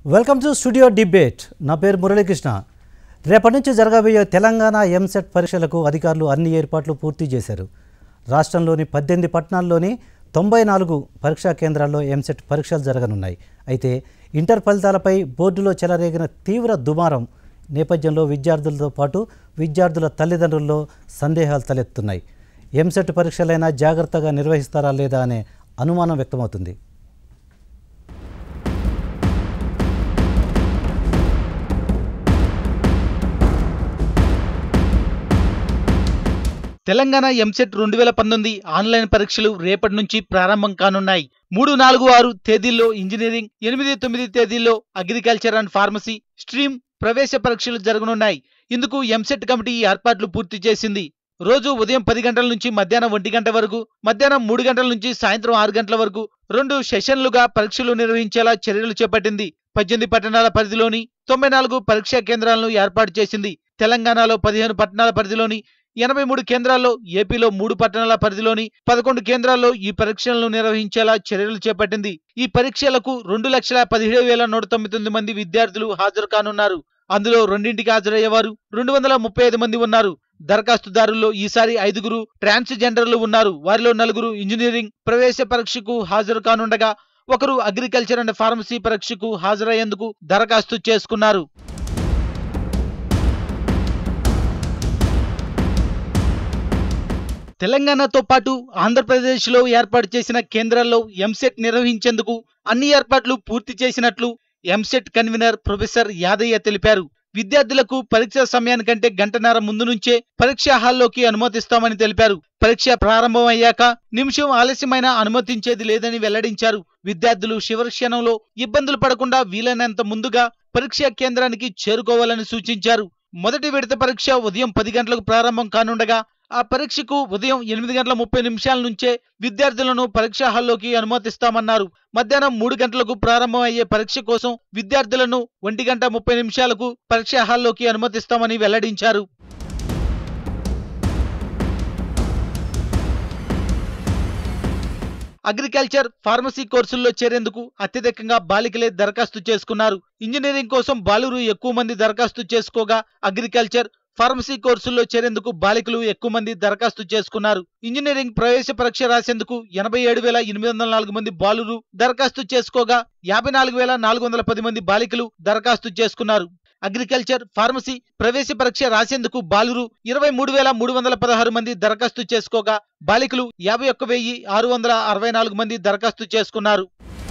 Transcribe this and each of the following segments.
Welcome to studio debate నా పేరు మురళీకృష్ణ రేపటి నుంచి జరగబోయే తెలంగాణ ఎంసెట్ పరీక్షలకు అధికారులు అన్ని ఏర్పాట్లు పూర్తి చేశారు రాష్ట్రంలోని పద్దెనిమిది పట్టణాల్లోని తొంభై నాలుగు పరీక్షా కేంద్రాల్లో ఎంసెట్ పరీక్షలు జరగనున్నాయి అయితే ఇంటర్ ఫలితాలపై బోర్డులో చెలరేగిన తీవ్ర దుమారం నేపథ్యంలో విద్యార్థులతో పాటు విద్యార్థుల తల్లిదండ్రుల్లో సందేహాలు తలెత్తున్నాయి ఎంసెట్ పరీక్షలైనా జాగ్రత్తగా నిర్వహిస్తారా లేదా అనే అనుమానం వ్యక్తమవుతుంది తెలంగాణ ఎంసెట్ రెండు వేల పంతొమ్మిది ఆన్లైన్ పరీక్షలు రేపటి నుంచి ప్రారంభం కానున్నాయి మూడు నాలుగు ఆరు తేదీల్లో ఇంజనీరింగ్ ఎనిమిది తొమ్మిది తేదీల్లో అగ్రికల్చర్ అండ్ ఫార్మసీ స్ట్రీమ్ ప్రవేశ పరీక్షలు జరగనున్నాయి ఇందుకు ఎంసెట్ కమిటీ ఏర్పాట్లు పూర్తి చేసింది రోజు ఉదయం పది గంటల నుంచి మధ్యాహ్నం ఒంటి గంట వరకు మధ్యాహ్నం మూడు గంటల నుంచి సాయంత్రం ఆరు గంటల వరకు రెండు సెషన్లుగా పరీక్షలు నిర్వహించేలా చర్యలు చేపట్టింది పద్దెనిమిది పట్టణాల పరిధిలోని తొంభై నాలుగు పరీక్షా కేంద్రాలను ఏర్పాటు చేసింది తెలంగాణలో పదిహేను పట్టణాల పరిధిలోని ఎనభై మూడు కేంద్రాల్లో ఏపీలో మూడు పట్టణాల పరిధిలోని పదకొండు కేంద్రాల్లో ఈ పరీక్షలను నిర్వహించేలా చర్యలు చేపట్టింది ఈ పరీక్షలకు రెండు లక్షల పదిహేడు వేల నూట తొంభై తొమ్మిది మంది విద్యార్థులు హాజరు కానున్నారు అందులో రెండింటికి హాజరయ్యేవారు రెండు వందల ముప్పై ఐదు మంది ఉన్నారు దరఖాస్తుదారుల్లో ఈసారి ఐదుగురు ట్రాన్స్జెండర్లు ఉన్నారు వారిలో నలుగురు ఇంజనీరింగ్ ప్రవేశ పరీక్షకు హాజరు కానుండగా ఒకరు అగ్రికల్చర్ అండ్ ఫార్మసీ పరీక్షకు హాజరయ్యేందుకు దరఖాస్తు చేసుకున్నారు తెలంగాణతో పాటు ఆంధ్రప్రదేశ్లో ఏర్పాటు చేసిన కేంద్రాల్లో ఎంసెట్ నిర్వహించేందుకు అన్ని ఏర్పాట్లు పూర్తి చేసినట్లు ఎంసెట్ కన్వీనర్ ప్రొఫెసర్ యాదయ్య తెలిపారు విద్యార్థులకు పరీక్ష సమయానికంటే గంటన్నర ముందు నుంచే పరీక్షా హాల్లోకి అనుమతిస్తామని తెలిపారు పరీక్ష ప్రారంభం అయ్యాక నిమిషం ఆలస్యమైన అనుమతించేది లేదని వెల్లడించారు విద్యార్థులు చివరి క్షణంలో ఇబ్బందులు పడకుండా వీలైనంత ముందుగా పరీక్షా కేంద్రానికి చేరుకోవాలని సూచించారు మొదటి విడత పరీక్ష ఉదయం పది గంటలకు ప్రారంభం కానుండగా ఆ పరీక్షకు ఉదయం ఎనిమిది గంటల ముప్పై నిమిషాల నుంచే విద్యార్థులను పరీక్షా హాల్లోకి అనుమతిస్తామన్నారు మధ్యాహ్నం మూడు గంటలకు ప్రారంభం అయ్యే పరీక్ష కోసం విద్యార్థులను ఒంటి గంట ముప్పై నిమిషాలకు పరీక్షా హాల్లోకి అనుమతిస్తామని వెల్లడించారు అగ్రికల్చర్ ఫార్మసీ కోర్సుల్లో చేరేందుకు అత్యధికంగా బాలికలే దరఖాస్తు చేసుకున్నారు ఇంజనీరింగ్ కోసం బాలురు ఎక్కువ మంది దరఖాస్తు చేసుకోగా అగ్రికల్చర్ ఫార్మసీ కోర్సుల్లో చేరేందుకు బాలికలు ఎక్కువ మంది దరఖాస్తు చేసుకున్నారు ఇంజనీరింగ్ ప్రవేశ పరీక్ష రాసేందుకు ఎనభై ఏడు వేల ఎనిమిది వందల నాలుగు మంది బాలురు దరఖాస్తు చేసుకోగా యాభై నాలుగు వేల నాలుగు వందల పది మంది బాలికలు దరఖాస్తు చేసుకున్నారు అగ్రికల్చర్ ఫార్మసీ ప్రవేశ పరీక్ష రాసేందుకు బాలురు ఇరవై మూడు వేల మూడు వందల పదహారు మంది దరఖాస్తు చేసుకోగా బాలికలు యాభై ఒక్క వెయ్యి ఆరు వందల అరవై నాలుగు మంది దరఖాస్తు చేసుకున్నారు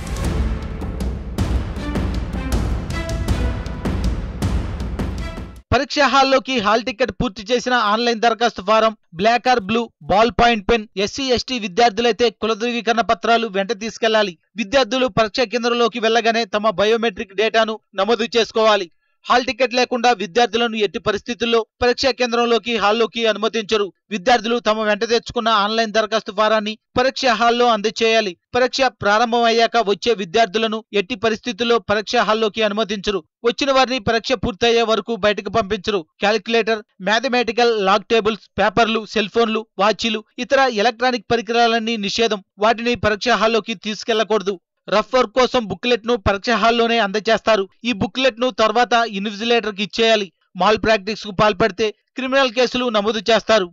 పరీక్ష హాల్లోకి హాల్ టికెట్ పూర్తి చేసిన ఆన్లైన్ దరఖాస్తు form black or blue ball point pen SC ST విద్యార్థులైతే కుల ధృవీకరణ పత్రాలు వెంట తీసుకెళ్లాలి విద్యార్థులు పరీక్ష కేంద్రంలోకి వెళ్లగానే తమ బయోమెట్రిక్ డేటాను నమోదు చేసుకోవాలి హాల్ టికెట్ లేకుండా విద్యార్థులను ఎట్టి పరిస్థితుల్లో పరీక్షా కేంద్రంలోకి హాల్లోకి అనుమతించరు విద్యార్థులు తమ వెంట తెచ్చుకున్న ఆన్లైన్ దరఖాస్తు ఫారాన్ని పరీక్ష హాల్లో అందజేయాలి పరీక్ష ప్రారంభం అయ్యాక వచ్చే విద్యార్థులను ఎట్టి పరిస్థితుల్లో పరీక్ష హాల్లోకి అనుమతించరు వచ్చిన వారిని పరీక్ష పూర్తయ్యే వరకు బయటకు పంపించరు క్యాలిక్యులేటర్ మ్యాథమెటికల్ లాగ్ టేబుల్స్ పేపర్లు సెల్ ఫోన్లు వాచీలు ఇతర ఎలక్ట్రానిక్ పరికరాలన్నీ నిషేధం వాటిని పరీక్ష హాల్లోకి తీసుకెళ్లకూడదు రఫ్ వర్క్ కోసం బుక్లెట్ ను పరీక్ష హాల్లోనే అందజేస్తారు ఈ బుక్లెట్ ను తర్వాత ఇన్విజిలేటర్ కి ఇచ్చేయాలి మాల్ ప్రాక్టీస్ కు పాల్పడితే క్రిమినల్ కేసులు నమోదు చేస్తారు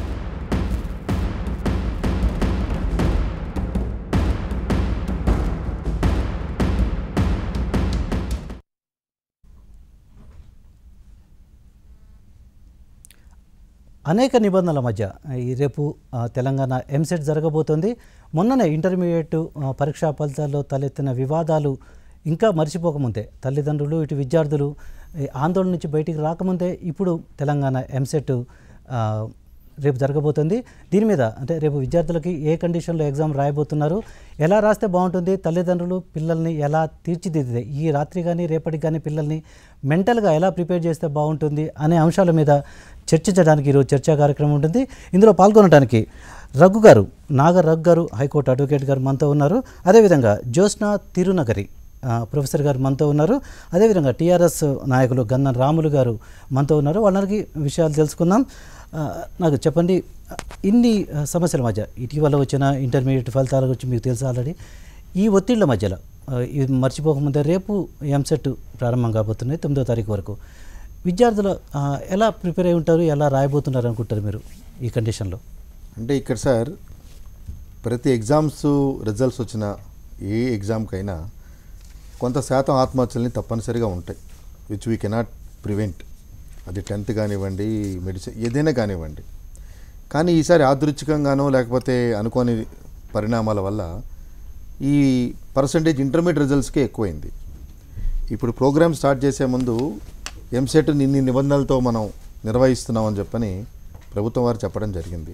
అనేక నిబంధనల మధ్య ఈ రేపు ఆ, తెలంగాణ ఎంసెట్ జరగబోతోంది మొన్ననే ఇంటర్మీడియట్ ఆ, పరీక్షా ఫలితాల్లో తలెత్తిన వివాదాలు ఇంకా మర్చిపోకముందే తల్లిదండ్రులు ఇటు విద్యార్థులు ఈ ఆందోళన నుంచి బయటికి రాకముందే ఇప్పుడు తెలంగాణ ఎంసెట్ ఆ, రేపు జరగబోతుంది దీని మీద అంటే రేపు విద్యార్థులకి ఏ కండిషన్లో ఎగ్జామ్ రాయబోతున్నారు ఎలా రాస్తే బాగుంటుంది తల్లిదండ్రులు పిల్లల్ని ఎలా తీర్చిదిద్దితే ఈ రాత్రి కానీ రేపటికి కానీ పిల్లల్ని మెంటల్గా ఎలా ప్రిపేర్ చేస్తే బాగుంటుంది అనే అంశాల మీద చర్చించడానికి ఈరోజు చర్చా కార్యక్రమం ఉంటుంది ఇందులో పాల్గొనడానికి రఘు గారు నాగర్ రఘు గారు హైకోర్టు అడ్వకేట్ గారు మనతో ఉన్నారు అదేవిధంగా జ్యోత్స్న తిరునగరి ఆ, ప్రొఫెసర్ గారు మనతో ఉన్నారు అదేవిధంగా టీఆర్ఎస్ నాయకులు గన్న రాములు గారు మనతో ఉన్నారు వాళ్ళకి విషయాలు తెలుసుకుందాం ఆ, నాకు చెప్పండి ఇన్ని ఆ, సమస్యల మధ్య ఇటీవల వచ్చిన ఇంటర్మీడియట్ ఫలితాల గురించి మీకు తెలుసు ఆల్రెడీ ఈ ఒత్తిళ్ల మధ్యలో ఆ, ఇది మర్చిపోకముందే రేపు ఎంసెట్ ప్రారంభం కాబోతున్నాయి తొమ్మిదో తారీఖు వరకు విద్యార్థులు ఆ, ఎలా ప్రిపేర్ అయి ఉంటారు ఎలా రాయబోతున్నారు అనుకుంటారు మీరు ఈ కండిషన్లో అంటే ఇక్కడ సార్ ప్రతి ఎగ్జామ్స్ రిజల్ట్స్ వచ్చిన ఏ ఎగ్జామ్కైనా కొంత శాతం ఆత్మహత్యల్ని తప్పనిసరిగా ఉంటాయి విచ్ వీ కెనాట్ ప్రివెంట్ అది టెన్త్ కానివ్వండి మెడిసిన్ ఏదైనా కానివ్వండి కానీ ఈసారి యాదృచ్ఛికంగానో లేకపోతే అనుకోని పరిణామాల వల్ల ఈ పర్సంటేజ్ ఇంటర్మీడియట్ రిజల్ట్స్కే ఎక్కువైంది ఇప్పుడు ప్రోగ్రామ్ స్టార్ట్ చేసే ముందు ఎంసెట్ ఇన్ని నిబంధనలతో మనం నిర్వహిస్తున్నామని చెప్పని ప్రభుత్వం వారు చెప్పడం జరిగింది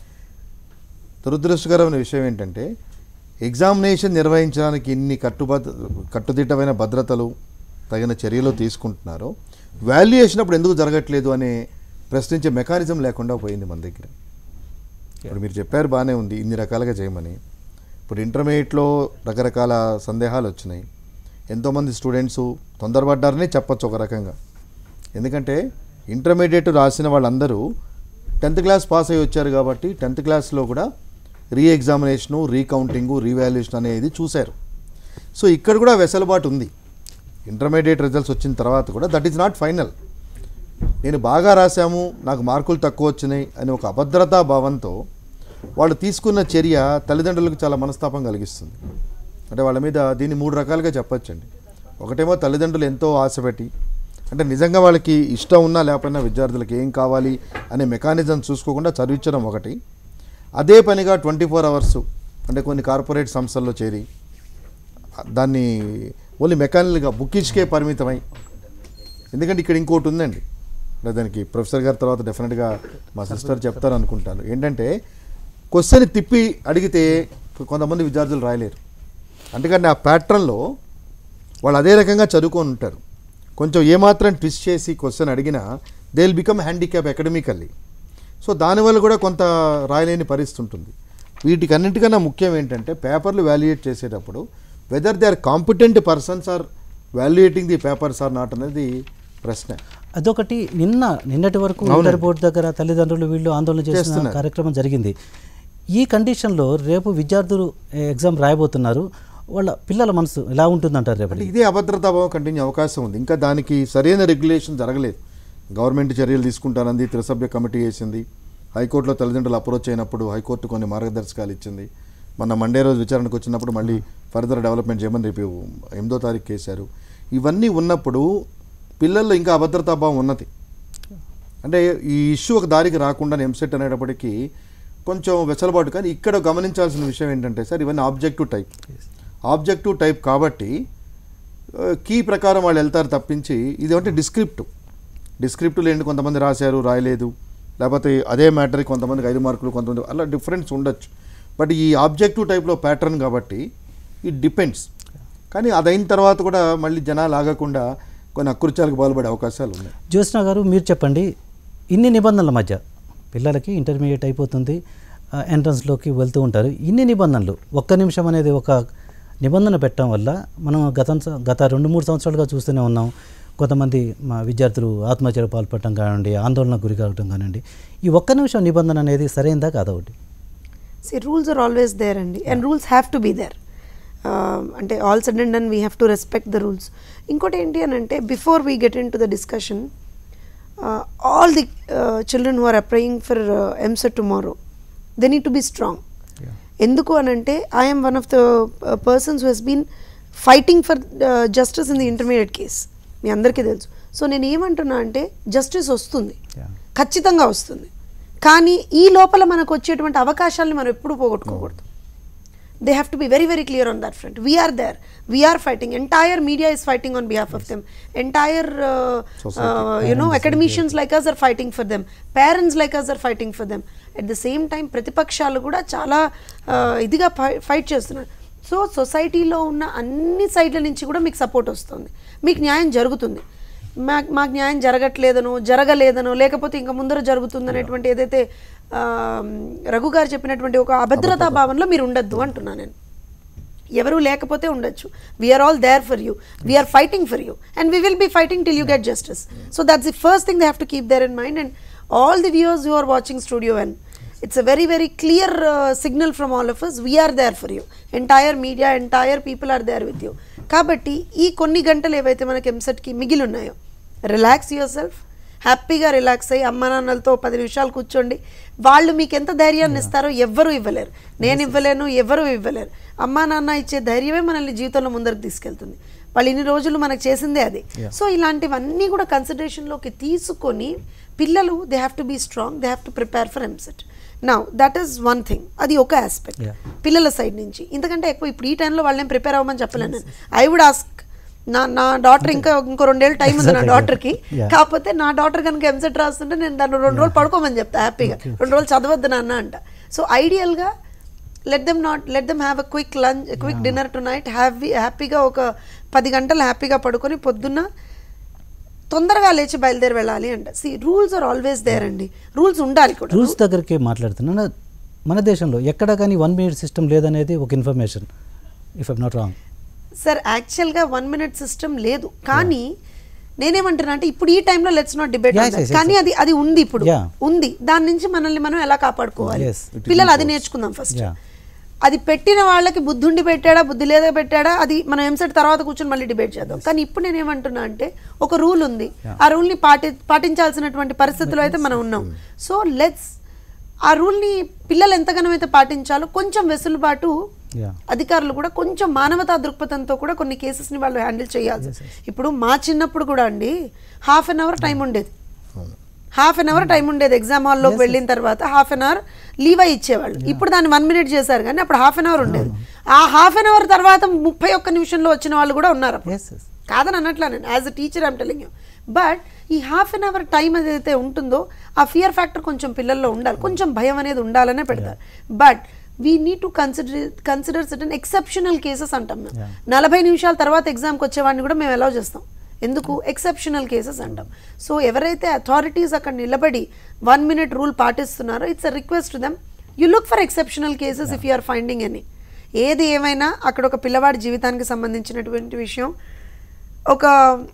దురదృష్టకరమైన విషయం ఏంటంటే ఎగ్జామినేషన్ నిర్వహించడానికి ఇన్ని కట్టుబద్ద కట్టుదిట్టమైన భద్రతలు తగిన చర్యలు తీసుకుంటున్నారో వాల్యుయేషన్ అప్పుడు ఎందుకు జరగట్లేదు అనే ప్రశ్నించే మెకానిజం లేకుండా పోయింది మన దగ్గర ఇప్పుడు మీరు చెప్పారు బాగానే ఉంది ఇన్ని రకాలుగా చేయమని ఇప్పుడు ఇంటర్మీడియట్లో రకరకాల సందేహాలు వచ్చినాయి ఎంతోమంది స్టూడెంట్స్ తొందరపడ్డారనే చెప్పొచ్చు ఒక రకంగా ఎందుకంటే ఇంటర్మీడియట్ రాసిన వాళ్ళందరూ టెన్త్ క్లాస్ పాస్ అయ్యి వచ్చారు కాబట్టి టెన్త్ క్లాస్లో కూడా రీ ఎగ్జామినేషను రీకౌంటింగు రీవాల్యుయేషన్ అనేది చూశారు సో ఇక్కడ కూడా వెసలుబాటు ఉంది ఇంటర్మీడియట్ రిజల్ట్స్ వచ్చిన తర్వాత కూడా దట్ ఈజ్ నాట్ ఫైనల్ నేను బాగా రాశాము నాకు మార్కులు తక్కువ వచ్చినాయి అని ఒక అభద్రతా భావంతో వాళ్ళు తీసుకున్న చర్య తల్లిదండ్రులకు చాలా మనస్తాపం కలిగిస్తుంది అంటే వాళ్ళ మీద దీన్ని మూడు రకాలుగా చెప్పొచ్చండి ఒకటేమో తల్లిదండ్రులు ఎంతో ఆశపెట్టి అంటే నిజంగా వాళ్ళకి ఇష్టం ఉన్నా లేకపోయినా విద్యార్థులకు ఏం కావాలి అనే మెకానిజం చూసుకోకుండా చదివించడం ఒకటి అదే పనిగా ట్వంటీ ఫోర్ అవర్స్ అంటే కొన్ని కార్పొరేట్ సంస్థల్లో చేరి దాన్ని ఓన్లీ మెకానికల్గా బుక్కిచ్కే పరిమితమై ఎందుకంటే ఇక్కడ ఇంకోటి ఉందండి అంటే దానికి ప్రొఫెసర్ గారి తర్వాత డెఫినెట్గా మా సిస్టర్ చెప్తారు అనుకుంటాను ఏంటంటే క్వశ్చన్ తిప్పి అడిగితే కొంతమంది విద్యార్థులు రాయలేరు అందుకని ఆ ప్యాటర్న్లో వాళ్ళు అదే రకంగా చదువుకొని ఉంటారు కొంచెం ఏమాత్రం ట్విస్ట్ చేసి క్వశ్చన్ అడిగినా they will become handicap academically so దానివల్ల కూడా కొంత రాయలేని పరిస్థితి ఉంటుంది వీటికి అన్నిటికన్నా ముఖ్యం ఏంటంటే పేపర్లు వాల్యుయేట్ చేసేటప్పుడు whether they are competent persons are valuating the papers or not అనేది ప్రశ్న అదొకటి నిన్న నిన్నటి వరకు ఇంటర్ బోర్డు దగ్గర తల్లిదండ్రులు వీళ్ళు ఆందోళన చేసిన చేస్తున్నారు. కార్యక్రమం జరిగింది ఈ కండిషన్లో రేపు విద్యార్థులు ఎగ్జామ్ రాయబోతున్నారు వాళ్ళ పిల్లల మనసు ఎలా ఉంటుందంటారు రేపు అంటే ఇదే అభద్రతాభావం కంటిన్యూ అవకాశం ఉంది ఇంకా దానికి సరైన రెగ్యులేషన్ జరగలేదు గవర్నమెంట్ చర్యలు తీసుకుంటానంది త్రిసభ్య కమిటీ వేసింది హైకోర్టులో తల్లిదండ్రులు అప్రోచ్ అయినప్పుడు హైకోర్టు కొన్ని మార్గదర్శకాలు ఇచ్చింది మొన్న మండే రోజు విచారణకు వచ్చినప్పుడు మళ్ళీ ఫర్దర్ డెవలప్మెంట్ చేయమని రేపు ఎనిమిదో తారీఖు చేశారు ఇవన్నీ ఉన్నప్పుడు పిల్లల్లో ఇంకా అభద్రతాభావం ఉన్నది అంటే ఈ ఇష్యూ ఒక దారికి రాకుండా ఎంసెట్ అనేటప్పటికీ కొంచెం వెసలుబాటు కానీ ఇక్కడ గమనించాల్సిన విషయం ఏంటంటే సార్ ఇవన్నీ ఆబ్జెక్టివ్ టైప్ ఆబ్జెక్టివ్ టైప్ కాబట్టి కీ ప్రకారం వాళ్ళు వెళ్తారు తప్పించి ఇది అంటే డిస్క్రిప్టివ్ డిస్క్రిప్టివ్ లేని కొంతమంది రాశారు రాయలేదు లేకపోతే అదే మ్యాటర్కి కొంతమందికి ఐదు మార్కులు కొంతమంది అలా డిఫరెన్స్ ఉండొచ్చు బట్ ఈ ఆబ్జెక్టివ్ టైప్లో ప్యాటర్న్ కాబట్టి ఇట్ డిపెండ్స్ కానీ అదైన తర్వాత కూడా మళ్ళీ జనాలు ఆగకుండా కొన్ని అకృత్యాలకు పాల్పడే అవకాశాలు ఉన్నాయి జ్యోత్స్న గారు మీరు చెప్పండి ఇన్ని నిబంధనల మధ్య పిల్లలకి ఇంటర్మీడియట్ అయిపోతుంది ఆ, ఎంట్రన్స్లోకి వెళ్తూ ఉంటారు ఇన్ని నిబంధనలు ఒక్క నిమిషం అనేది ఒక నిబంధన పెట్టడం వల్ల మనం గత గత రెండు మూడు సంవత్సరాలుగా చూస్తూనే ఉన్నాం కొంతమంది మా విద్యార్థులు ఆత్మహత్యలు పాల్పడటం కానివ్వండి ఆందోళనకు గురి కావటం కానివ్వండి ఈ ఒక్క నిమిషం నిబంధన అనేది సరైందా కాదా ఒకటి See, rules are always there, and and rules have to be there. అంటే all sudden and done we have to respect the rules ఇంకోటి ఏంటి అని అంటే before we get into the discussion all the children who are applying for EAMCET tomorrow they need to be strong ఎందుకు అని అంటే I'm one of the persons who has been fighting for justice in the intermediate case మీ అందరికీ తెలుసు so నేను ఏమంటున్నా అంటే justice వస్తుంది Yeah. ఖచ్చితంగా వస్తుంది కానీ ఈ లోపల మనకు వచ్చేటువంటి అవకాశాలను మనం ఎప్పుడు పోగొట్టుకోకూడదు they have to be very very clear on that front we are there we are fighting entire media is fighting on behalf of them entire you know academicians like us are fighting for them parents like us are fighting for them at the same time ప్రతిపక్షాలు కూడా చాలా uh, ఇదిగా fight చేస్తున్నారు so సొసైటీలో ఉన్న అన్ని సైడ్ల నుంచి కూడా మీకు సపోర్ట్ వస్తుంది మీకు న్యాయం జరుగుతుంది మా మాకు న్యాయం జరగట్లేదనో జరగలేదనో లేకపోతే ఇంకా ముందర జరుగుతుంది అనేటువంటి ఏదైతే ఆ, రఘు గారు చెప్పినటువంటి ఒక అభద్రతా భావనలో మీరు ఉండొద్దు అంటున్నా నేను ఎవరు లేకపోతే ఉండొచ్చు we are all there for you we are fighting for you and we will be fighting till you get justice so that's the first thing they have to keep there in mind and all the viewers you are watching studio and it's a very very clear signal from all of us we are there for you entire media entire people are there with you కాబట్టి ఈ కొన్ని గంటలు ఏవైతే మనకి ఎంసెట్కి మిగిలి ఉన్నాయో relax yourself హ్యాపీగా రిలాక్స్ అయ్యి అమ్మ నాన్నలతో పది నిమిషాలు కూర్చోండి వాళ్ళు మీకు ఎంత ధైర్యాన్ని ఇస్తారో ఎవ్వరూ ఇవ్వలేరు నేను ఇవ్వలేను ఎవరు ఇవ్వలేరు అమ్మా నాన్న ఇచ్చే ధైర్యమే మనల్ని జీవితంలో ముందరకు తీసుకెళ్తుంది వాళ్ళు ఇన్ని రోజులు మనకు చేసిందే అది సో ఇలాంటివన్నీ కూడా కన్సిడరేషన్లోకి తీసుకొని పిల్లలు they have to be strong they have to prepare for EAMCET now that is one thing అది ఒక ఆస్పెక్ట్ Yeah. పిల్లల సైడ్ నుంచి ఇంతకంటే ఎక్కువ ఇప్పుడు ఈ టైంలో వాళ్ళని ప్రిపేర్ అవ్వమని చెప్పలేను నేను ఐ వుడ్ ఆస్క్ నా నా డాటర్ ఇంకా ఇంకో రెండేళ్ళు టైం ఉంది నా Exactly. డాటర్కి Yeah. కాకపోతే నా డాటర్ కనుక ఎంసెట్ రాస్తుంటే నేను దాన్ని రెండు రోజులు పడుకోమని చెప్తా హ్యాపీగా రెండు రోజులు చదవద్దు నాన్న అంట సో ఐడియల్గా let them not let them have a quick lunch quick dinner tonight happy హ్యాపీగా ఒక పది గంటలు హ్యాపీగా పడుకొని పొద్దున్న తొందరగా లేచి బయలుదేరి వెళ్ళాలి అంట see rules are always there అండి రూల్స్ ఉండాలి కూడా రూల్స్ దగ్గరికి మాట్లాడుతున్నాను మన దేశంలో ఎక్కడ కానీ వన్ మినిట్ సిస్టమ్ లేదనేది ఒక information if I'm not wrong sir యాక్చువల్గా వన్ మినిట్ సిస్టమ్ లేదు కానీ నేనేమంటున్నా అంటే ఇప్పుడు ఈ టైంలో let's not debate Yes, yes, yes, కానీ అది అది ఉంది ఇప్పుడు Yeah. ఉంది దాని నుంచి మనల్ని మనం ఎలా కాపాడుకోవాలి Yes. పిల్లలు అది నేర్చుకుందాం ఫస్ట్ Yeah. అది పెట్టిన వాళ్ళకి బుద్ధి ఉండి పెట్టాడా బుద్ధి లేదా పెట్టాడా అది మనం ఎంసెట్ తర్వాత కూర్చొని మళ్ళీ డిబేట్ చేద్దాం కానీ ఇప్పుడు నేను ఏమంటున్నా అంటే ఒక రూల్ ఉంది ఆ రూల్ని పాటి పాటించాల్సినటువంటి పరిస్థితిలో అయితే మనం ఉన్నాం సో లెట్స్ ఆ రూల్ని పిల్లలు ఎంతగానో అయితే పాటించాలో కొంచెం వెసులుబాటు యా అధికారులు కూడా కొంచెం మానవతా దృక్పథంతో కూడా కొన్ని కేసెస్ని వాళ్ళు హ్యాండిల్ చేయాలి ఇప్పుడు మా చిన్నప్పుడు కూడా అండి హాఫ్ అన్ అవర్ టైం ఉండేది హాఫ్ అన్ అవర్ టైం ఉండేది ఎగ్జామ్ హాల్లోకి వెళ్ళిన తర్వాత హాఫ్ అన్ అవర్ లీవ్ అయి ఇచ్చేవాళ్ళు ఇప్పుడు దాన్ని వన్ మినిట్ చేశారు కానీ అప్పుడు హాఫ్ అన్ అవర్ ఉండేది ఆ హాఫ్ అన్ అవర్ తర్వాత ముప్పై ఒక్క నిమిషంలో వచ్చిన వాళ్ళు కూడా ఉన్నారు అప్పుడు. ఎస్ ఎస్ కాదని అనట్లా నేను as a teacher I'm telling you but ఈ హాఫ్ అన్ అవర్ టైం ఏదైతే ఉంటుందో ఆ ఫియర్ ఫ్యాక్టర్ కొంచెం పిల్లల్లో ఉండాలి కొంచెం భయం అనేది ఉండాలనే పెడతారు but we need to consider consider certain exceptional cases అంటాం మేము నలభై నిమిషాల తర్వాత ఎగ్జామ్కి వచ్చేవాడిని కూడా మేము అలౌ చేస్తాం ఎందుకు ఎక్సెప్షనల్ కేసెస్ అంటాం సో ఎవరైతే అథారిటీస్ అక్కడ నిలబడి వన్ మినిట్ రూల్ పాటిస్తున్నారో it's a request them you look for exceptional cases if you are finding any ఏది ఏమైనా అక్కడ ఒక పిల్లవాడి జీవితానికి సంబంధించినటువంటి విషయం ఒక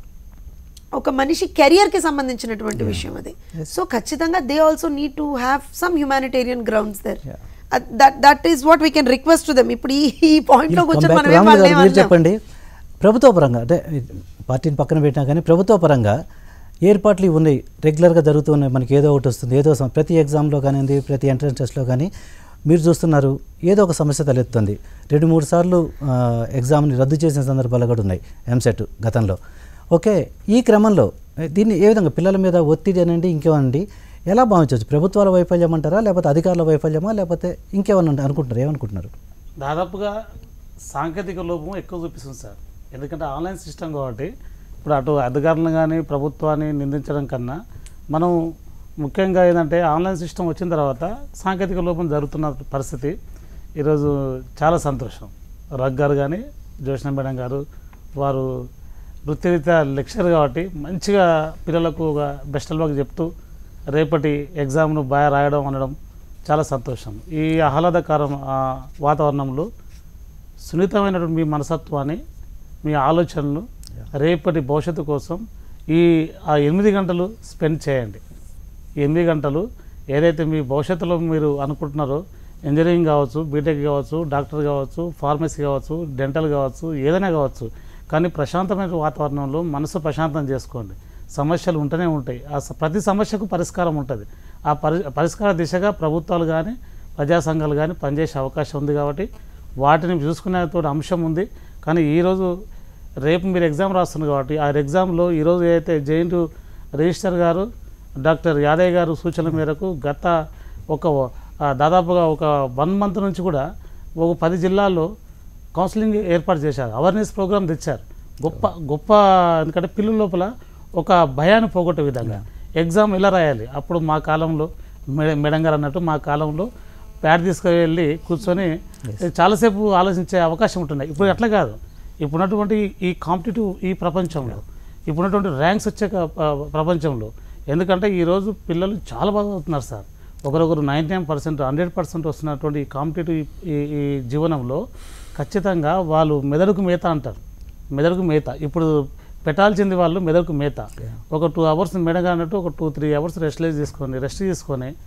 ఒక మనిషి కెరియర్కి సంబంధించినటువంటి విషయం అది సో ఖచ్చితంగా they also need to have some humanitarian grounds there that that is what we can request to them ఇప్పుడు ఈ ఈ పాయింట్లో Come కూర్చొని back మనం to ఏం రాములు వాళ్ళని గారు, మీరు ఏమనలేం. చెప్పండి ప్రభుత్వ పరంగా అంటే పార్టీని పక్కన పెట్టినా కానీ ప్రభుత్వ పరంగా ఏర్పాట్లు ఇవి ఉన్నాయి రెగ్యులర్గా జరుగుతూ ఉన్నాయి మనకి ఏదో ఒకటి వస్తుంది ఏదో సమ- ప్రతి ఎగ్జామ్లో కానివ్వండి ప్రతి ఎంట్రన్స్ టెస్ట్లో కానీ మీరు చూస్తున్నారు ఏదో ఒక సమస్య తలెత్తుంది రెండు మూడు సార్లు ఆ, ఎగ్జామ్ని రద్దు చేసిన సందర్భాలు కూడా ఉన్నాయి ఎంసెట్ గతంలో ఓకే ఈ క్రమంలో ఏ, దీన్ని ఏ విధంగా పిల్లల మీద ఒత్తిడి అనండి ఇంకేమనండి ఎలా భావించవచ్చు ప్రభుత్వాల వైఫల్యం అంటారా లేకపోతే అధికారుల వైఫల్యమా లేకపోతే ఇంకేమన్నా అనుకుంటున్నారు ఏమనుకుంటున్నారు దాదాపుగా సాంకేతిక లోపం ఎక్కువ చూపిస్తుంది సార్ ఎందుకంటే ఆన్లైన్ సిస్టమ్ కాబట్టి ఇప్పుడు అటు అధికారులను కానీ ప్రభుత్వాన్ని నిందించడం కన్నా మనం ముఖ్యంగా ఏంటంటే ఆన్లైన్ సిస్టమ్ వచ్చిన తర్వాత సాంకేతిక లోపం జరుగుతున్న పరిస్థితి ఈరోజు చాలా సంతోషం రగ్ గారు కానీ జోష్న మేడం గారు వారు వృత్తిరీత్యా లెక్చర్ కాబట్టి మంచిగా పిల్లలకు ఒక బెస్ట్ వర్క్ చెప్తూ రేపటి ఎగ్జామ్ను బాగా రాయడం అనడం చాలా సంతోషం ఈ ఆహ్లాదకరం ఆ, వాతావరణంలో సున్నితమైనటువంటి మీ మనసత్వాన్ని మీ ఆలోచనలు రేపటి భవిష్యత్తు కోసం ఈ ఆ ఎనిమిది గంటలు స్పెండ్ చేయండి ఈ ఎనిమిది గంటలు ఏదైతే మీ భవిష్యత్తులో మీరు అనుకుంటున్నారో ఇంజనీరింగ్ కావచ్చు బీటెక్ కావచ్చు డాక్టర్ కావచ్చు ఫార్మసీ కావచ్చు డెంటల్ కావచ్చు ఏదైనా కావచ్చు కానీ ప్రశాంతమైన వాతావరణంలో మనసు ప్రశాంతం చేసుకోండి సమస్యలు ఉంటూనే ఉంటాయి ఆ స- ప్రతి సమస్యకు పరిష్కారం ఉంటుంది ఆ పరి పరిష్కార దిశగా ప్రభుత్వాలు కానీ ప్రజా సంఘాలు కానీ పనిచేసే అవకాశం ఉంది కాబట్టి వాటిని చూసుకునేతో అంశం ఉంది కానీ ఈరోజు రేపు మీరు ఎగ్జామ్ రాస్తున్నారు కాబట్టి ఆ ఎగ్జామ్లో ఈరోజు ఏదైతే జైంట్ రిజిస్టర్ గారు డాక్టర్ యాదయ్య గారు సూచనల మేరకు గత ఒక ఆ, దాదాపుగా ఒక వన్ మంత్ నుంచి కూడా ఒక పది జిల్లాల్లో కౌన్సిలింగ్ ఏర్పాటు చేశారు అవేర్నెస్ ప్రోగ్రామ్ తెచ్చారు గొప్ప గొప్ప ఎందుకంటే పిల్లల లోపల ఒక భయాన్ని పోగొట్టే విధంగా ఎగ్జామ్ ఇలా రాయాలి అప్పుడు మా కాలంలో మేడం మేడం గారు అన్నట్టు మా కాలంలో ప్యాడ్ తీసుకువెళ్ళి కూర్చొని చాలాసేపు ఆలోచించే అవకాశం ఉంటున్నాయి ఇప్పుడు అట్లా కాదు ఇప్పుడున్నటువంటి ఈ కాంపిటేటివ్ ఈ ప్రపంచంలో ఇప్పుడున్నటువంటి ర్యాంక్స్ వచ్చే క- ప- ప్రపంచంలో ఎందుకంటే ఈరోజు పిల్లలు చాలా బాగా అవుతున్నారు సార్ ఒకరొకరు ninety nine percent hundred percent వస్తున్నటువంటి ఈ కాంపిటేటివ్ ఈ ఈ జీవనంలో ఖచ్చితంగా వాళ్ళు మెదడుకు మేత అంటారు మెదడుకు మేత ఇప్పుడు పెట్టాల్సింది వాళ్ళు మెదడుకు మేత ఒక టూ అవర్స్ మెడగా అన్నట్టు ఒక టూ త్రీ అవర్స్ రెస్ట్లెస్ తీసుకొని రెస్ట్ తీసుకొని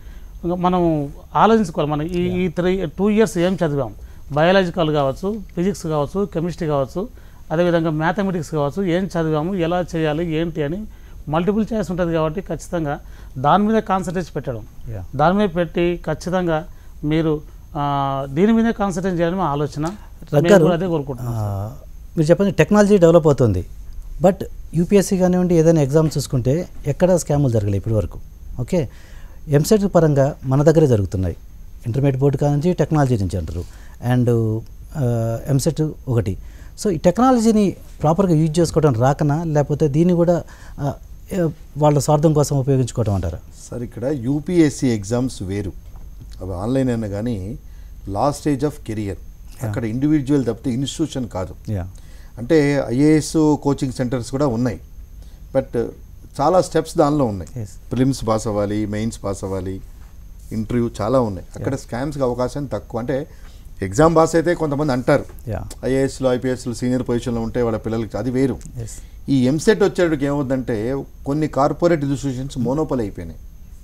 ఇంకా మనం ఆలోచించుకోవాలి మనం ఈ ఈ త్రీ టూ ఇయర్స్ ఏం చదివాం బయాలజికల్ కావచ్చు ఫిజిక్స్ కావచ్చు కెమిస్ట్రీ కావచ్చు అదేవిధంగా మ్యాథమెటిక్స్ కావచ్చు ఏం చదివాము ఎలా చేయాలి ఏంటి అని మల్టిపుల్ చాయిస్ ఉంటుంది కాబట్టి ఖచ్చితంగా దాని మీద కాన్సన్ట్రేట్ పెట్టడం Yeah. దాని మీద పెట్టి ఖచ్చితంగా మీరు ఆ, దీని మీదే కాన్సన్ట్రేట్ చేయాలని మా ఆలోచన మేము రగ్గారు కూడా అదే కోరుకుంటున్నాం ఆ, మీరు చెప్పండి టెక్నాలజీ డెవలప్ అవుతుంది బట్ యూపీఎస్సీ కానివ్వండి ఏదైనా ఎగ్జామ్ చూసుకుంటే ఎక్కడ స్కాములు జరగలేదు ఇప్పటి వరకు ఓకే ఎంసెట్ పరంగా మన దగ్గరే జరుగుతున్నాయి ఇంటర్మీడియట్ బోర్డు కానించి టెక్నాలజీ నుంచి అంటారు అండ్ ఎంసెట్ ఒకటి సో ఈ టెక్నాలజీని ప్రాపర్గా యూజ్ చేసుకోవడం రాకనా లేకపోతే దీన్ని కూడా ఆ, ఏ, వాళ్ళ స్వార్థం కోసం ఉపయోగించుకోవడం అంటారా సార్ ఇక్కడ యూపీఎస్సీ ఎగ్జామ్స్ వేరు అవి ఆన్లైన్ అయినా కానీ లాస్ట్ స్టేజ్ ఆఫ్ కెరియర్ అక్కడ ఇండివిజువల్ తప్పితే ఇన్స్టిట్యూషన్ కాదు యా అంటే ఐఏఎస్ కోచింగ్ సెంటర్స్ కూడా ఉన్నాయి బట్ చాలా స్టెప్స్ దానిలో ఉన్నాయి Yes. ప్రిలిమ్స్ పాస్ అవ్వాలి మెయిన్స్ పాస్ అవ్వాలి ఇంటర్వ్యూ చాలా ఉన్నాయి అక్కడ స్కామ్స్కి అవకాశం తక్కువ అంటే ఎగ్జామ్ పాస్ అయితే కొంతమంది అంటారు యా ఐఏఎస్లో ఐపీఎస్లో సీనియర్ పొజిషన్లో ఉంటే వాళ్ళ పిల్లలకి అది వేరు ఎస్ ఈ ఎంసెట్ వచ్చేటికి ఏమవుతుందంటే కొన్ని కార్పొరేట్ ఇన్స్టిట్యూషన్స్ మోనోపల్ అయిపోయినాయి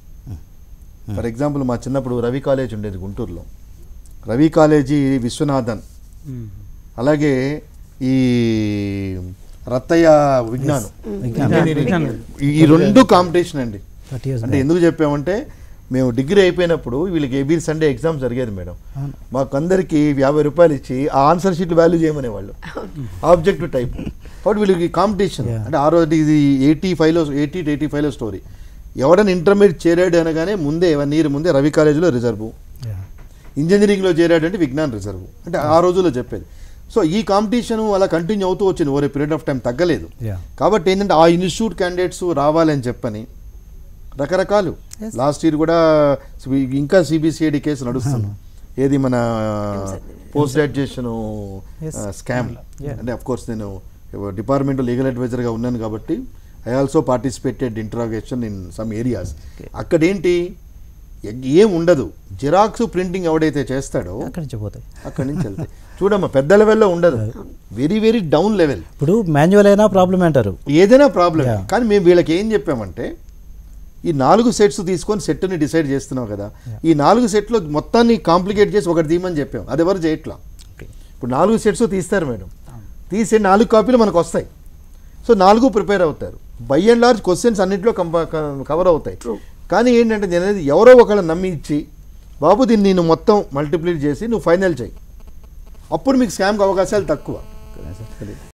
ఫర్ ఎగ్జాంపుల్ మా చిన్నప్పుడు రవి కాలేజ్ ఉండేది గుంటూరులో రవి కాలేజీ విశ్వనాథన్ అలాగే ఈ రత్తయ్య విజ్ఞానం ఇంజనీరింగ్ ఈ- ఈ రెండు కాంపిటీషన్ అండి థర్టీ ఇయర్స్ అంటే ఎందుకు చెప్పామంటే మేము డిగ్రీ అయిపోయినప్పుడు వీళ్ళకి ఏబీ సండే ఎగ్జామ్ జరిగేది మేడం మాకు అందరికి యాభై రూపాయలు ఇచ్చి ఆ ఆన్సర్ షీట్లు వాల్యూ చేయమనేవాళ్ళు ఆబ్జెక్టివ్ టైప్ కాబట్టి వీళ్ళకి కాంపిటీషన్ Yeah. అంటే ఆ రోజు ఇది ఎయిటీ ఫైవ్లో ఎయిటీ టు ఎయిటీ ఫైవ్లో స్టోరీ ఎవడైనా ఇంటర్మీడియట్ చేరాడు అనగానే ముందే వన్ ఇయర్ ముందే రవి కాలేజీలో రిజర్వ్ యా ఇంజనీరింగ్లో చేరాడంటే విజ్ఞాన్ రిజర్వ్ అంటే ఆ రోజుల్లో చెప్పేది సో ఈ కాంపిటీషన్ అలా కంటిన్యూ అవుతూ వచ్చింది ఓరే పీరియడ్ ఆఫ్ టైం తగ్గలేదు యా కాబట్టి ఏంటంటే ఆ ఇన్స్టిట్యూట్ క్యాండిడేట్స్ రావాలని చెప్పని రకరకాలు Yes. లాస్ట్ ఇయర్ కూడా సి- ఇంకా సిబిసిఐడి కేసు నడుస్తుంది ఏది మన post graduation Yes. Scam Yeah. అంటే అఫ్ కోర్స్ నేను డిపార్ట్మెంట్ లీగల్ అడ్వైజర్గా ఉన్నాను కాబట్టి I also participated interrogation in some areas అక్కడ ఏంటి ఎగ్- ఏం ఉండదు జిరాక్స్ ప్రింటింగ్ ఎవడైతే చేస్తాడో అక్కడి నుంచి పోతాయి అక్కడి నుంచి వెళ్తాయి చూడమ్మా పెద్ద లెవెల్లో ఉండదు వెరీ వెరీ డౌన్ లెవెల్ ఇప్పుడు మాన్యువల్ అయినా ప్రాబ్లం అంటారు ఏదైనా ప్రాబ్లం Yeah. కానీ మేము వీళ్ళకి ఏం చెప్పామంటే ఈ నాలుగు సెట్స్ తీసుకొని సెట్ని డిసైడ్ చేస్తున్నాం కదా ఈ నాలుగు సెట్లో మొత్తాన్ని కాంప్లికేట్ చేసి ఒకటి తీయమని చెప్పాం అది ఎవరు చేయట్లా ఓకే ఇప్పుడు నాలుగు సెట్స్ తీస్తారు మేడం తీసే నాలుగు కాపీలు మనకు వస్తాయి సో నాలుగు ప్రిపేర్ అవుతారు బై అండ్ లార్జ్ క్వశ్చన్స్ అన్నింటిలో కవర్ అవుతాయి కానీ ఏంటంటే నేను అనేది ఎవరో ఒకళ్ళని నమ్మి ఇచ్చి బాబు దీన్ని నేను మొత్తం మల్టిప్లీట్ చేసి నువ్వు ఫైనల్ చేయి అప్పుడు మీకు స్కామ్కి అవకాశాలు తక్కువ